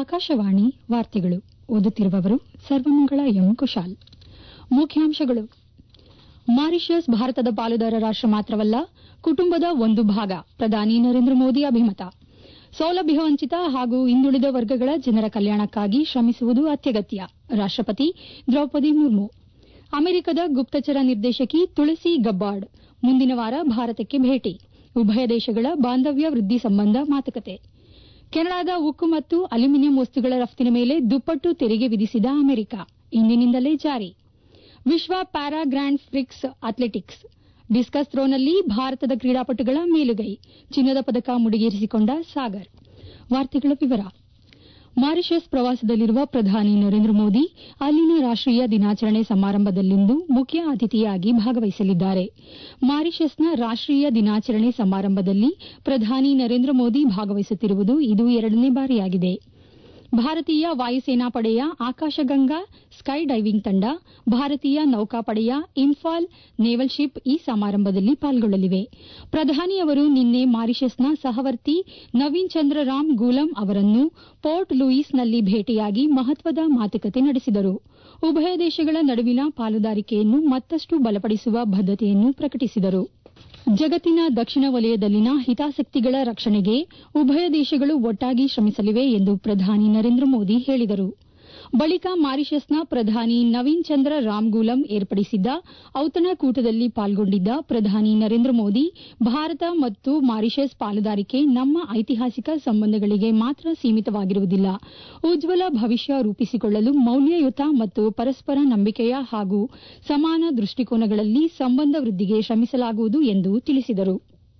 ಆಕಾಶವಾಣಿ ವಾರ್ತೆಗಳು ಓದುತ್ತಿರುವವರು ಸರ್ವಮಂಗಳ ಎಂ ಕುಶಾಲ್ ಮುಖ್ಯಾಂಶಗಳು ಮಾರಿಷಸ್ ಭಾರತದ ಪಾಲುದಾರ ರಾಷ್ಟ ಮಾತ್ರವಲ್ಲ ಕುಟುಂಬದ ಒಂದು ಭಾಗ ಪ್ರಧಾನಿ ನರೇಂದ್ರ ಮೋದಿ ಅಭಿಮತ ಸೌಲಭ್ಯ ವಂಚಿತ ಹಾಗೂ ಹಿಂದುಳಿದ ವರ್ಗಗಳ ಜನರ ಕಲ್ಯಾಣಕ್ಕಾಗಿ ಶ್ರಮಿಸುವುದು ಅತ್ಯಗತ್ಯ ರಾಷ್ಟಪತಿ ದ್ರೌಪದಿ ಮುರ್ಮು ಅಮೆರಿಕದ ಗುಪ್ತಚರ ನಿರ್ದೇಶಕಿ ತುಳಸಿ ಗಬ್ಬಾರ್ಡ್ ಮುಂದಿನ ವಾರ ಭಾರತಕ್ಕೆ ಭೇಟಿ ಉಭಯ ದೇಶಗಳ ಬಾಂಧವ್ಯ ವೃದ್ಧಿ ಸಂಬಂಧ ಮಾತುಕತೆ ಕೆನಡಾದ ಉಕ್ಕು ಮತ್ತು ಅಲ್ಯೂಮಿನಿಯಂ ವಸ್ತುಗಳ ರಫ್ತಿನ ಮೇಲೆ ದುಪ್ಪಟ್ಟು ತೆರಿಗೆ ವಿಧಿಸಿದ ಅಮೆರಿಕ ಇಂದಿನಿಂದಲೇ ಜಾರಿ ವಿಶ್ವ para grand prix athletics discus ಥ್ರೋನಲ್ಲಿ ಭಾರತದ ಕ್ರೀಡಾಪಟುಗಳ ಮೇಲುಗೈ ಚಿನ್ನದ ಪದಕ ಮುಡಿಗೇರಿಸಿಕೊಂಡ ಸಾಗರ್ ವಾರ್ತೆಗಳ ವಿವರ ಮಾರಿಷಸ್ ಪ್ರವಾಸದಲ್ಲಿರುವ ಪ್ರಧಾನಿ ನರೇಂದ್ರ ಮೋದಿ ಅಲ್ಲಿನ ರಾಷ್ಟೀಯ ದಿನಾಚರಣೆ ಸಮಾರಂಭದಲ್ಲಿಂದು ಮುಖ್ಯ ಅತಿಥಿಯಾಗಿ ಭಾಗವಹಿಸಲಿದ್ದಾರೆ ಮಾರಿಷಸ್ನ ರಾಷ್ಟೀಯ ದಿನಾಚರಣೆ ಸಮಾರಂಭದಲ್ಲಿ ಪ್ರಧಾನಿ ನರೇಂದ್ರ ಮೋದಿ ಭಾಗವಹಿಸುತ್ತಿರುವುದು ಇದು ಎರಡನೇ ಬಾರಿಯಾಗಿದೆ ಭಾರತೀಯ ವಾಯುಸೇನಾ ಪಡೆಯ ಆಕಾಶಗಂಗಾ ಸ್ಕೈ ಡೈವಿಂಗ್ ತಂಡ ಭಾರತೀಯ ನೌಕಾಪಡೆಯ ಇಂಫಾಲ್ ನೇವಲ್ ಶಿಪ್ ಈ ಸಮಾರಂಭದಲ್ಲಿ ಪಾಲ್ಗೊಳ್ಳಲಿವೆ ಪ್ರಧಾನಿ ಅವರು ನಿನ್ನೆ ಮಾರಿಷಸ್ನ ಸಹವರ್ತಿ ನವೀನ್ ಚಂದ್ರ ರಾಮ್ ಗೂಲಂ ಅವರನ್ನು ಪೋರ್ಟ್ ಲೂಯಿಸ್ನಲ್ಲಿ ಭೇಟಿಯಾಗಿ ಮಹತ್ವದ ಮಾತುಕತೆ ನಡೆಸಿದರು ಉಭಯ ದೇಶಗಳ ನಡುವಿನ ಪಾಲುದಾರಿಕೆಯನ್ನು ಮತ್ತಷ್ಟು ಬಲಪಡಿಸುವ ಬದ್ದತೆಯನ್ನು ಪ್ರಕಟಿಸಿದರು ಜಗತ್ತಿನ ದಕ್ಷಿಣ ವಲಯದಲ್ಲಿನ ಹಿತಾಸಕ್ತಿಗಳ ರಕ್ಷಣೆಗೆ ಉಭಯ ದೇಶಗಳು ಒಟ್ಟಾಗಿ ಶ್ರಮಿಸಲಿವೆ ಎಂದು ಪ್ರಧಾನಿ ನರೇಂದ್ರ ಮೋದಿ ಹೇಳಿದರು ಬಳಿಕ ಮಾರಿಷಸ್ನ ಪ್ರಧಾನಿ ನವೀನ್ ಚಂದ್ರ ರಾಮ್ಗೂಲಂ ಏರ್ಪಡಿಸಿದ್ದ ಔತಣಕೂಟದಲ್ಲಿ ಪಾಲ್ಗೊಂಡಿದ್ದ ಪ್ರಧಾನಿ ನರೇಂದ್ರ ಮೋದಿ ಭಾರತ ಮತ್ತು ಮಾರಿಷಸ್ ಪಾಲುದಾರಿಕೆ ನಮ್ಮ ಐತಿಹಾಸಿಕ ಸಂಬಂಧಗಳಿಗೆ ಮಾತ್ರ ಸೀಮಿತವಾಗಿರುವುದಿಲ್ಲ ಉಜ್ವಲ ಭವಿಷ್ಯ ರೂಪಿಸಿಕೊಳ್ಳಲು ಮೌಲ್ಯಯುತ ಮತ್ತು ಪರಸ್ಪರ ನಂಬಿಕೆಯ ಹಾಗೂ ಸಮಾನ ದೃಷ್ಟಿಕೋನಗಳಲ್ಲಿ ಸಂಬಂಧ ವೃದ್ಧಿಗೆ ಶ್ರಮಿಸಲಾಗುವುದು ಎಂದು ತಿಳಿಸಿದರು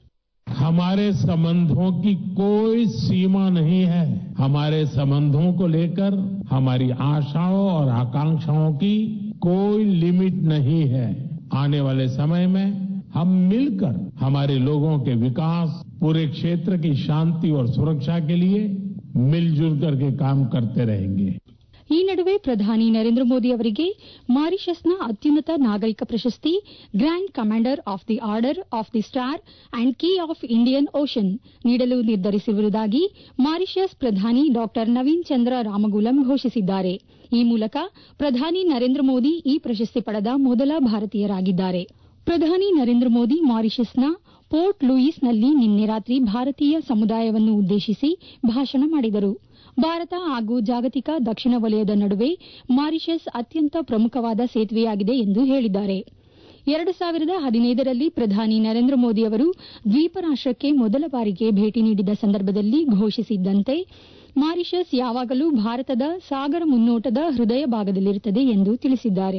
हमारे संबंधों की कोई सीमा नहीं है हमारे संबंधों को लेकर हमारी आशाओं और आकांक्षाओं की कोई लिमिट नहीं है आने वाले समय में हम मिलकर हमारे लोगों के विकास पूरे क्षेत्र की शांति और सुरक्षा के लिए मिलजुल करके काम करते रहेंगे ಈ ನಡುವೆ ಪ್ರಧಾನಿ ನರೇಂದ್ರ ಮೋದಿ ಅವರಿಗೆ ಮಾರಿಷಸ್ನ ಅತ್ಯುನ್ನತ ನಾಗರಿಕ ಪ್ರಶಸ್ತಿ grand commander of the order of the star and key of Indian Ocean ನೀಡಲು ನಿರ್ಧರಿಸಿರುವುದಾಗಿ ಮಾರಿಷಸ್ ಪ್ರಧಾನಿ ಡಾ ನವೀನ್ ಚಂದ್ರ ರಾಮಗೂಲಂ ಘೋಷಿಸಿದ್ದಾರೆ ಈ ಮೂಲಕ ಪ್ರಧಾನಿ ನರೇಂದ್ರ ಮೋದಿ ಈ ಪ್ರಶಸ್ತಿ ಪಡೆದ ಮೊದಲ ಭಾರತೀಯರಾಗಿದ್ದಾರೆ ಪ್ರಧಾನಿ ನರೇಂದ್ರ ಮೋದಿ ಮಾರಿಷಸ್ನ ಪೋರ್ಟ್ ಲೂಯಿಸ್ನಲ್ಲಿ ನಿನ್ನೆ ರಾತ್ರಿ ಭಾರತೀಯ ಸಮುದಾಯವನ್ನು ಉದ್ದೇಶಿಸಿ ಭಾಷಣ ಮಾಡಿದರು ಭಾರತ ಹಾಗೂ ಜಾಗತಿಕ ದಕ್ಷಿಣ ವಲಯದ ನಡುವೆ ಮಾರಿಷಸ್ ಅತ್ಯಂತ ಪ್ರಮುಖವಾದ ಸೇತುವೆಯಾಗಿದೆ ಎಂದು ಹೇಳಿದ್ದಾರೆ ಎರಡು ಸಾವಿರದ ಹದಿನೈದರಲ್ಲಿ ಪ್ರಧಾನಿ ನರೇಂದ್ರ ಮೋದಿ ಅವರು ದ್ವೀಪ ರಾಷ್ಟಕ್ಕೆ ಮೊದಲ ಬಾರಿಗೆ ಭೇಟಿ ನೀಡಿದ ಸಂದರ್ಭದಲ್ಲಿ ಘೋಷಿಸಿದ್ದಂತೆ ಮಾರಿಷಸ್ ಯಾವಾಗಲೂ ಭಾರತದ ಸಾಗರ ಮುನ್ನೋಟದ ಹೃದಯ ಭಾಗದಲ್ಲಿರುತ್ತದೆ ಎಂದು ತಿಳಿಸಿದ್ದಾರೆ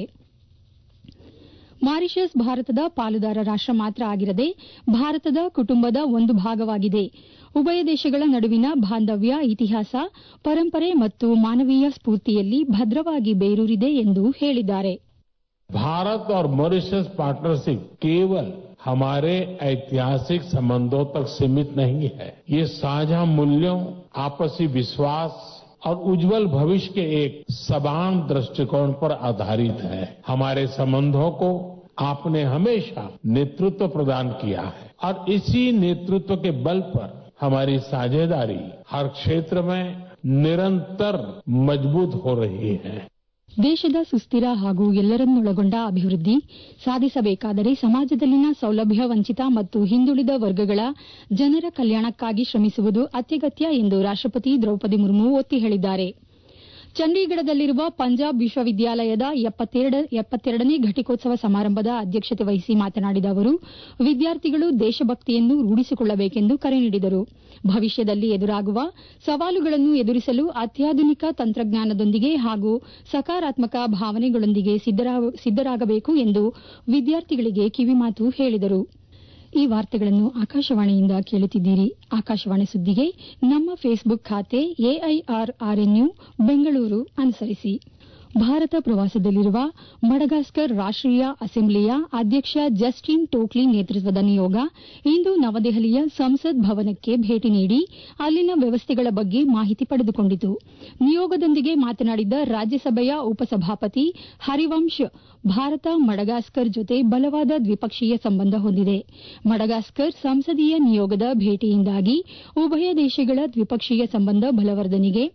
ಮಾರಿಷಸ್ ಭಾರತದ ಪಾಲುದಾರ ರಾಷ್ಟ ಮಾತ್ರ ಆಗಿರದೆ ಭಾರತದ ಕುಟುಂಬದ ಒಂದು ಭಾಗವಾಗಿದೆ ಉಭಯ ದೇಶಗಳ ನಡುವಿನ ಬಾಂಧವ್ಯ ಇತಿಹಾಸ ಪರಂಪರೆ ಮತ್ತು ಮಾನವೀಯ ಸ್ಫೂರ್ತಿಯಲ್ಲಿ ಭದ್ರವಾಗಿ ಬೇರೂರಿದೆ ಎಂದು ಹೇಳಿದ್ದಾರೆ भारत और मॉरिशस पार्टनरशिप केवल हमारे ऐतिहासिक संबंधों तक सीमित नहीं है ये साझा मूल्यों आपसी विश्वास और उज्जवल भविष्य के एक समान दृष्टिकोण पर आधारित है हमारे संबंधों को आपने हमेशा नेतृत्व प्रदान किया है और इसी नेतृत्व के बल पर हमारी साझेदारी हर क्षेत्र में निरंतर मजबूत हो रही है ದೇಶದ ಸುಸ್ಥಿರ ಹಾಗೂ ಎಲ್ಲರನ್ನೊಳಗೊಂಡ ಅಭಿವೃದ್ಧಿ ಸಾಧಿಸಬೇಕಾದರೆ ಸಮಾಜದಲ್ಲಿನ ಸೌಲಭ್ಯ ವಂಚಿತ ಮತ್ತು ಹಿಂದುಳಿದ ವರ್ಗಗಳ ಜನರ ಕಲ್ಯಾಣಕ್ಕಾಗಿ ಶ್ರಮಿಸುವುದು ಅತ್ಯಗತ್ಯ ಎಂದು ರಾಷ್ಟಪತಿ ದ್ರೌಪದಿ ಮುರ್ಮು ಒತ್ತಿ ಹೇಳಿದ್ದಾರೆ ಚಂಡೀಗಢದಲ್ಲಿರುವ ಪಂಜಾಬ್ ವಿಶ್ವವಿದ್ಯಾಲಯದ ಎಪ್ಪತ್ತೆರಡನೇ ಘಟಿಕೋತ್ಸವ ಸಮಾರಂಭದ ಅಧ್ಯಕ್ಷತೆ ವಹಿಸಿ ಮಾತನಾಡಿದ ಅವರು ವಿದ್ಯಾರ್ಥಿಗಳು ದೇಶಭಕ್ತಿಯನ್ನು ರೂಢಿಸಿಕೊಳ್ಳಬೇಕೆಂದು ಕರೆ ನೀಡಿದರು ಭವಿಷ್ಯದಲ್ಲಿ ಎದುರಾಗುವ ಸವಾಲುಗಳನ್ನು ಎದುರಿಸಲು ಅತ್ಯಾಧುನಿಕ ತಂತ್ರಜ್ಞಾನದೊಂದಿಗೆ ಹಾಗೂ ಸಕಾರಾತ್ಮಕ ಭಾವನೆಗಳೊಂದಿಗೆ ಸಿದ್ದರಾಗಬೇಕು ಎಂದು ವಿದ್ಯಾರ್ಥಿಗಳಿಗೆ ಕಿವಿಮಾತು ಹೇಳಿದರು ಈ ವಾರ್ತೆಗಳನ್ನು ಆಕಾಶವಾಣಿಯಿಂದ ಕೇಳುತ್ತಿದ್ದೀರಿ ಆಕಾಶವಾಣಿ ಸುದ್ದಿಗೆ ನಮ್ಮ ಫೇಸ್ಬುಕ್ ಖಾತೆ ಎಐಆರ್ ಆರ್ಎನ್ಯು ಬೆಂಗಳೂರು ಅನುಸರಿಸಿ ಭಾರತ ಪ್ರವಾಸದಲ್ಲಿರುವ ಮಡಗಾಸ್ಕರ್ ರಾಷ್ಟೀಯ ಅಸೆಂಬ್ಲಿಯ ಅಧ್ಯಕ್ಷ ಜಸ್ಟಿನ್ ಟೋಕ್ಲಿ ನೇತೃತ್ವದ ನಿಯೋಗ ಇಂದು ನವದೆಹಲಿಯ ಸಂಸತ್ ಭವನಕ್ಕೆ ಭೇಟಿ ನೀಡಿ ಅಲ್ಲಿನ ವ್ಯವಸ್ಥೆಗಳ ಬಗ್ಗೆ ಮಾಹಿತಿ ಪಡೆದುಕೊಂಡಿತು ನಿಯೋಗದೊಂದಿಗೆ ಮಾತನಾಡಿದ ರಾಜ್ಯಸಭೆಯ ಉಪಸಭಾಪತಿ ಹರಿವಂಶ್ ಭಾರತ ಮಡಗಾಸ್ಕರ್ ಜೊತೆ ಬಲವಾದ ದ್ವಿಪಕ್ಷೀಯ ಸಂಬಂಧ ಹೊಂದಿದೆ ಮಡಗಾಸ್ಕರ್ ಸಂಸದೀಯ ನಿಯೋಗದ ಭೇಟಿಯಿಂದಾಗಿ ಉಭಯ ದೇಶಗಳ ದ್ವಿಪಕ್ಷೀಯ ಸಂಬಂಧ ಬಲವರ್ಧನೆಗೆ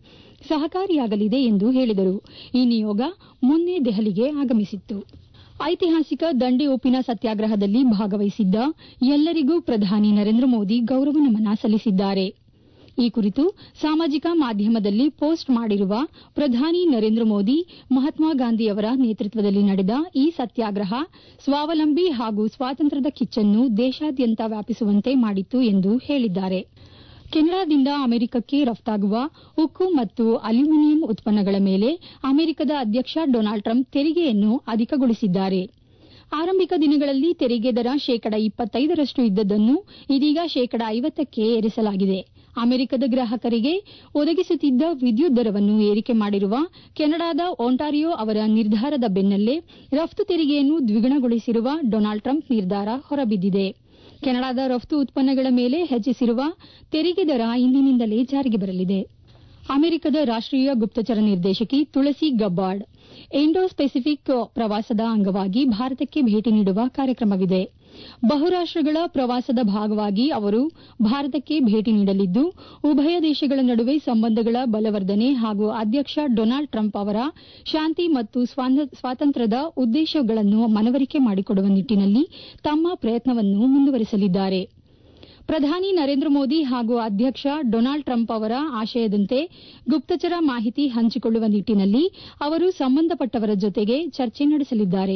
ಸಹಕಾರಿಯಾಗಲಿದೆ ಎಂದು ಹೇಳಿದರು ಈ ನಿಯೋಗ ಮೊನ್ನೆ ದೆಹಲಿಗೆ ಆಗಮಿಸಿತ್ತು ಐತಿಹಾಸಿಕ ದಂಡಿ ಉಪ್ಪಿನ ಸತ್ಯಾಗ್ರಹದಲ್ಲಿ ಭಾಗವಹಿಸಿದ್ದ ಎಲ್ಲರಿಗೂ ಪ್ರಧಾನಿ ನರೇಂದ್ರ ಮೋದಿ ಗೌರವ ನಮನ ಸಲ್ಲಿಸಿದ್ದಾರೆ ಈ ಕುರಿತು ಸಾಮಾಜಿಕ ಮಾಧ್ಯಮದಲ್ಲಿ ಪೋಸ್ಟ್ ಮಾಡಿರುವ ಪ್ರಧಾನಿ ನರೇಂದ್ರ ಮೋದಿ ಮಹಾತ್ಮ ಗಾಂಧಿಯವರ ನೇತೃತ್ವದಲ್ಲಿ ನಡೆದ ಈ ಸತ್ಯಾಗ್ರಹ ಸ್ವಾವಲಂಬಿ ಹಾಗೂ ಸ್ವಾತಂತ್ರ್ಯದ ಕಿಚ್ಚನ್ನು ದೇಶಾದ್ಯಂತ ವ್ಯಾಪಿಸುವಂತೆ ಮಾಡಿತ್ತು ಎಂದು ಹೇಳಿದ್ದಾರೆ ಕೆನಡಾದಿಂದ ಅಮೆರಿಕಕ್ಕೆ ರಫ್ತಾಗುವ ಉಕ್ಕು ಮತ್ತು ಅಲ್ಯೂಮಿನಿಯಂ ಉತ್ಪನ್ನಗಳ ಮೇಲೆ ಅಮೆರಿಕದ ಅಧ್ಯಕ್ಷ ಡೊನಾಲ್ಡ್ ಟ್ರಂಪ್ ತೆರಿಗೆಯನ್ನು ಅಧಿಕಗೊಳಿಸಿದ್ದಾರೆ ಆರಂಭಿಕ ದಿನಗಳಲ್ಲಿ ತೆರಿಗೆ ದರ ಶೇಕಡ ಇಪ್ಪತ್ತೈದರಷ್ಟು ಇದ್ದದ್ದನ್ನು ಇದೀಗ ಶೇಕಡ ಐವತ್ತಕ್ಕೆ ಏರಿಸಲಾಗಿದೆ ಅಮೆರಿಕದ ಗ್ರಾಹಕರಿಗೆ ಒದಗಿಸುತ್ತಿದ್ದ ವಿದ್ಯುತ್ ದರವನ್ನು ಏರಿಕೆ ಮಾಡಿರುವ ಕೆನಡಾದ ಒಂಟಾರಿಯೋ ಅವರ ನಿರ್ಧಾರದ ಬೆನ್ನಲ್ಲೇ ರಫ್ತು ತೆರಿಗೆಯನ್ನು ದ್ವಿಗುಣಗೊಳಿಸಿರುವ ಡೊನಾಲ್ಡ್ ಟ್ರಂಪ್ ನಿರ್ಧಾರ ಹೊರಬಿದ್ದಿದೆ ಕೆನಡಾದ ರಫ್ತು ಉತ್ಪನ್ನಗಳ ಮೇಲೆ ಹೆಚ್ಚಿಸಿರುವ ತೆರಿಗೆ ದರ ಇಂದಿನಿಂದಲೇ ಜಾರಿಗೆ ಬರಲಿದೆ ಅಮೆರಿಕದ ರಾಷ್ಟೀಯ ಗುಪ್ತಚರ ನಿರ್ದೇಶಕಿ ತುಳಸಿ ಗಬ್ಬಾರ್ಡ್ ಇಂಡೋ ಸ್ಪೆಸಿಫಿಕ್ ಪ್ರವಾಸದ ಅಂಗವಾಗಿ ಭಾರತಕ್ಕೆ ಭೇಟಿ ನೀಡುವ ಕಾರ್ಯಕ್ರಮವಿದೆ ಬಹುರಾಷ್ಟಗಳ ಪ್ರವಾಸದ ಭಾಗವಾಗಿ ಅವರು ಭಾರತಕ್ಕೆ ಭೇಟಿ ನೀಡಲಿದ್ದು ಉಭಯ ದೇಶಗಳ ನಡುವೆ ಸಂಬಂಧಗಳ ಬಲವರ್ಧನೆ ಹಾಗೂ ಅಧ್ಯಕ್ಷ ಡೊನಾಲ್ಡ್ ಟ್ರಂಪ್ ಅವರ ಶಾಂತಿ ಮತ್ತು ಸ್ವಾತಂತ್ರ್ಯದ ಉದ್ದೇಶಗಳನ್ನು ಮನವರಿಕೆ ಮಾಡಿಕೊಡುವ ನಿಟ್ಟಿನಲ್ಲಿ ತಮ್ಮ ಪ್ರಯತ್ನವನ್ನು ಮುಂದುವರೆಸಲಿದ್ದಾರೆ ಪ್ರಧಾನಿ ನರೇಂದ್ರ ಮೋದಿ ಹಾಗೂ ಅಧ್ಯಕ್ಷ ಡೊನಾಲ್ಡ್ ಟ್ರಂಪ್ ಅವರ ಆಶಯದಂತೆ ಗುಪ್ತಚರ ಮಾಹಿತಿ ಹಂಚಿಕೊಳ್ಳುವ ನಿಟ್ಟಿನಲ್ಲಿ ಅವರು ಸಂಬಂಧಪಟ್ಟವರ ಜೊತೆಗೆ ಚರ್ಚೆ ನಡೆಸಲಿದ್ದಾರೆ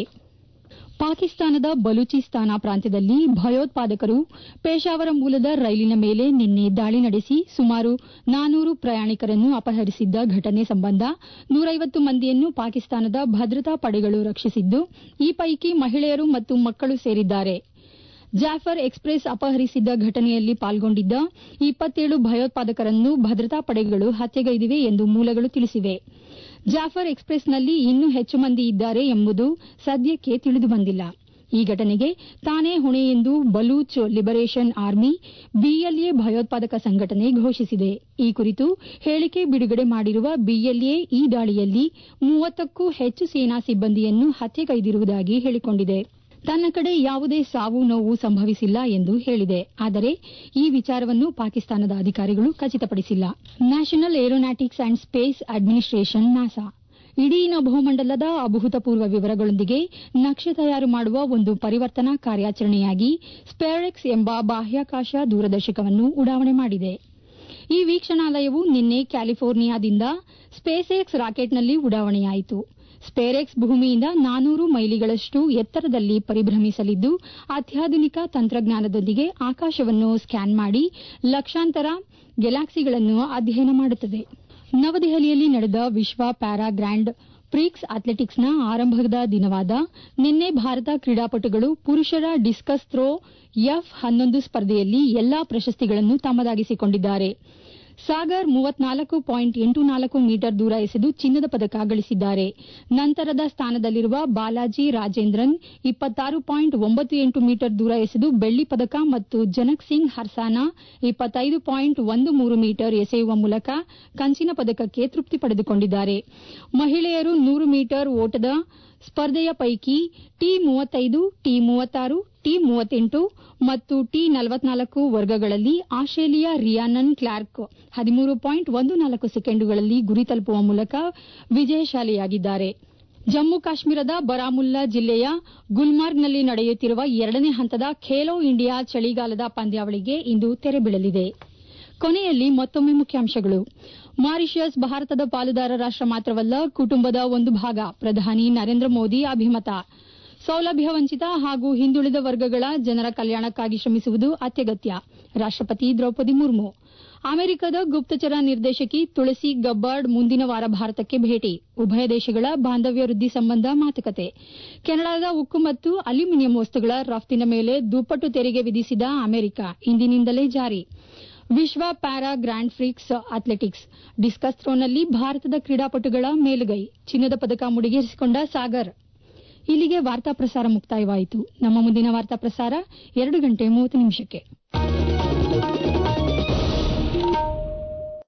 ಪಾಕಿಸ್ತಾನದ ಬಲೂಚಿಸ್ತಾನ ಪ್ರಾಂತ್ಯದಲ್ಲಿ ಭಯೋತ್ಪಾದಕರು ಪೇಶಾವರ ಮೂಲದ ರೈಲಿನ ಮೇಲೆ ನಿನ್ನೆ ದಾಳಿ ನಡೆಸಿ ಸುಮಾರು ನಾನೂರು ಪ್ರಯಾಣಿಕರನ್ನು ಅಪಹರಿಸಿದ್ದ ಘಟನೆ ಸಂಬಂಧ ನೂರೈವತ್ತು ಮಂದಿಯನ್ನು ಪಾಕಿಸ್ತಾನದ ಭದ್ರತಾ ಪಡೆಗಳು ರಕ್ಷಿಸಿದ್ದು ಈ ಪೈಕಿ ಮಹಿಳೆಯರು ಮತ್ತು ಮಕ್ಕಳು ಸೇರಿದ್ದಾರೆ ಜಾಫರ್ ಎಕ್ಸ್ಪ್ರೆಸ್ ಅಪಹರಿಸಿದ್ದ ಘಟನೆಯಲ್ಲಿ ಪಾಲ್ಗೊಂಡಿದ್ದ ಇಪ್ಪತ್ತೇಳು ಭಯೋತ್ಪಾದಕರನ್ನು ಭದ್ರತಾ ಪಡೆಗಳು ಹತ್ಯೆಗೈದಿವೆ ಎಂದು ಮೂಲಗಳು ತಿಳಿಸಿವೆ ಜಾಫರ್ ಎಕ್ಸ್ಪ್ರೆಸ್ನಲ್ಲಿ ಇನ್ನೂ ಹೆಚ್ಚು ಮಂದಿ ಇದ್ದಾರೆ ಎಂಬುದು ಸದ್ಯಕ್ಕೆ ತಿಳಿದುಬಂದಿಲ್ಲ ಈ ಘಟನೆಗೆ ತಾನೇ ಹೊಣೆ ಎಂದು ಬಲೂಚ್ ಲಿಬರೇಷನ್ ಆರ್ಮಿ ಬಿಎಲ್ಎ ಭಯೋತ್ಪಾದಕ ಸಂಘಟನೆ ಘೋಷಿಸಿದೆ ಈ ಕುರಿತು ಹೇಳಿಕೆ ಬಿಡುಗಡೆ ಮಾಡಿರುವ ಬಿಎಲ್ಎ ಈ ದಾಳಿಯಲ್ಲಿ ಮೂವತ್ತಕ್ಕೂ ಹೆಚ್ಚು ಸೇನಾ ಸಿಬ್ಬಂದಿಯನ್ನು ಹತ್ಯೆಗೈದಿರುವುದಾಗಿ ಹೇಳಿಕೊಂಡಿದೆ ತನ್ನ ಕಡೆ ಯಾವುದೇ ಸಾವು ನೋವು ಸಂಭವಿಸಿಲ್ಲ ಎಂದು ಹೇಳಿದೆ ಆದರೆ ಈ ವಿಚಾರವನ್ನು ಪಾಕಿಸ್ತಾನದ ಅಧಿಕಾರಿಗಳು ಖಚಿತಪಡಿಸಿಲ್ಲ National Aeronautics and Space Administration NASA ಇಡೀ ನಭೋಮಂಡಲದ ಅಭೂತಪೂರ್ವ ವಿವರಗಳೊಂದಿಗೆ ನಕ್ಷೆ ತಯಾರು ಮಾಡುವ ಒಂದು ಪರಿವರ್ತನಾ ಕಾರ್ಯಾಚರಣೆಯಾಗಿ ಸ್ಪೇರೆಕ್ಸ್ ಎಂಬ ಬಾಹ್ಯಾಕಾಶ ದೂರದರ್ಶಕವನ್ನು ಉಡಾವಣೆ ಮಾಡಿದೆ ಈ ವೀಕ್ಷಣಾಲಯವು ನಿನ್ನೆ ಕ್ಯಾಲಿಫೋರ್ನಿಯಾದಿಂದ ಸ್ಪೇಸ್ಎಕ್ಸ್ ರಾಕೆಟ್ನಲ್ಲಿ ಉಡಾವಣೆಯಾಯಿತು ಸ್ಪೇರೆಕ್ಸ್ ಭೂಮಿಯಿಂದ ನಾನೂರು ಮೈಲಿಗಳಷ್ಟು ಎತ್ತರದಲ್ಲಿ ಪರಿಭ್ರಮಿಸಲಿದ್ದು ಅತ್ಯಾಧುನಿಕ ತಂತ್ರಜ್ಞಾನದೊಂದಿಗೆ ಆಕಾಶವನ್ನು ಸ್ಕ್ಯಾನ್ ಮಾಡಿ ಲಕ್ಷಾಂತರ ಗೆಲಾಕ್ಸಿಗಳನ್ನು ಅಧ್ಯಯನ ಮಾಡುತ್ತದೆ ನವದೆಹಲಿಯಲ್ಲಿ ನಡೆದ ವಿಶ್ವ ಪ್ಯಾರಾ ಗ್ರ್ಯಾಂಡ್ ಪ್ರಿಕ್ಸ್ ಅಥ್ಲೆಟಿಕ್ಸ್ನ ಆರಂಭದ ದಿನವಾದ ನಿನ್ನೆ ಭಾರತ ಕ್ರೀಡಾಪಟುಗಳು ಪುರುಷರ ಡಿಸ್ಕಸ್ ಥ್ರೋ ಎಫ್ ಹನ್ನೊಂದು ಸ್ಪರ್ಧೆಯಲ್ಲಿ ಎಲ್ಲಾ ಪ್ರಶಸ್ತಿಗಳನ್ನು ತಮ್ಮದಾಗಿಸಿಕೊಂಡಿದ್ದಾರೆ ಸಾಗರ್ ಮೂವತ್ನಾಲ್ಕು ಪಾಯಿಂಟ್ ಎಂಟು ನಾಲ್ಕು ಮೀಟರ್ ದೂರ ಎಸೆದು ಚಿನ್ನದ ಪದಕ ಗಳಿಸಿದ್ದಾರೆ ನಂತರದ ಸ್ಥಾನದಲ್ಲಿರುವ ಬಾಲಾಜಿ ರಾಜೇಂದ್ರನ್ ಇಪ್ಪತ್ತಾರು ಪಾಯಿಂಟ್ ಒಂಬತ್ತು ಎಂಟು ಮೀಟರ್ ದೂರ ಎಸೆದು ಬೆಳ್ಳಿ ಪದಕ ಮತ್ತು ಜನಕ್ ಸಿಂಗ್ ಹರ್ಸಾನಾ ಇಪ್ಪತ್ತೈದು ಪಾಯಿಂಟ್ ಒಂದು ಮೂರು ಮೀಟರ್ ಎಸೆಯುವ ಮೂಲಕ ಕಂಚಿನ ಪದಕಕ್ಕೆ ತೃಪ್ತಿ ಪಡೆದುಕೊಂಡಿದ್ದಾರೆ ಮಹಿಳೆಯರು ನೂರು ಮೀಟರ್ ಓಟದ ಸ್ಪರ್ಧೆಯ ಪೈಕಿ ಟಿ ಮೂವತ್ತೈದು ಟಿ ಮೂವತ್ತಾರು ಟಿ ಮೂವತ್ತೆಂಟು ಮತ್ತು ಟಿ ನಲವತ್ನಾಲ್ಕು ವರ್ಗಗಳಲ್ಲಿ ಆಸ್ಟ್ರೇಲಿಯಾ ರಿಯಾನನ್ ಕ್ಲಾರ್ಕ್ ಹದಿಮೂರು ಪಾಯಿಂಟ್ ಒಂದು ನಾಲ್ಕು ಸೆಕೆಂಡುಗಳಲ್ಲಿ ಗುರಿ ತಲುಪುವ ಮೂಲಕ ವಿಜಯಶಾಲಿಯಾಗಿದ್ದಾರೆ ಜಮ್ಮು ಕಾಶ್ಮೀರದ ಬರಾಮುಲ್ಲಾ ಜಿಲ್ಲೆಯ ಗುಲ್ಮಾರ್ಗ್ನಲ್ಲಿ ನಡೆಯುತ್ತಿರುವ ಎರಡನೇ ಹಂತದ ಖೇಲೋ ಇಂಡಿಯಾ ಚಳಿಗಾಲದ ಪಂದ್ಯಾವಳಿಗೆ ಇಂದು ತೆರೆ ಬೀಳಲಿದೆ ಕೊನೆಯಲ್ಲಿ ಮತ್ತೊಮ್ಮೆ ಮುಖ್ಯಾಂಶಗಳು ಮಾರಿಷಸ್ ಭಾರತದ ಪಾಲುದಾರ ರಾಷ್ಟ ಮಾತ್ರವಲ್ಲ ಕುಟುಂಬದ ಒಂದು ಭಾಗ ಪ್ರಧಾನಿ ನರೇಂದ್ರ ಮೋದಿ ಅಭಿಮತ ಸೌಲಭ್ಯ ವಂಚಿತ ಹಾಗೂ ಹಿಂದುಳಿದ ವರ್ಗಗಳ ಜನರ ಕಲ್ಯಾಣಕ್ಕಾಗಿ ಶ್ರಮಿಸುವುದು ಅತ್ಯಗತ್ಯ ರಾಷ್ಟಪತಿ ದ್ರೌಪದಿ ಮುರ್ಮು ಅಮೆರಿಕದ ಗುಪ್ತಚರ ನಿರ್ದೇಶಕಿ ತುಳಸಿ ಗಬ್ಬಾರ್ಡ್ ಮುಂದಿನ ವಾರ ಭಾರತಕ್ಕೆ ಭೇಟಿ ಉಭಯ ದೇಶಗಳ ಬಾಂಧವ್ಯ ವೃದ್ಧಿ ಸಂಬಂಧ ಮಾತುಕತೆ ಕೆನಡಾದ ಉಕ್ಕು ಮತ್ತು ಅಲ್ಯೂಮಿನಿಯಂ ವಸ್ತುಗಳ ರಫ್ತಿನ ಮೇಲೆ ದುಪ್ಪಟ್ಟು ತೆರಿಗೆ ವಿಧಿಸಿದ ಅಮೆರಿಕ ಇಂದಿನಿಂದಲೇ ಜಾರಿ ವಿಶ್ವ para grand prix athletics discus ಥ್ರೋನಲ್ಲಿ ಭಾರತದ ಕ್ರೀಡಾಪಟುಗಳ ಮೇಲುಗೈ ಚಿನ್ನದ ಪದಕ ಮುಡಿಗೇರಿಸಿಕೊಂಡ ಸಾಗರ್ ಇಲ್ಲಿಗೆ ವಾರ್ತಾ ಪ್ರಸಾರ ಮುಕ್ತಾಯವಾಯಿತು ನಮ್ಮ ಮುಂದಿನ ವಾರ್ತಾ ಪ್ರಸಾರ ಎರಡು ಗಂಟೆ ಮೂವತ್ತು ನಿಮಿಷಕ್ಕೆ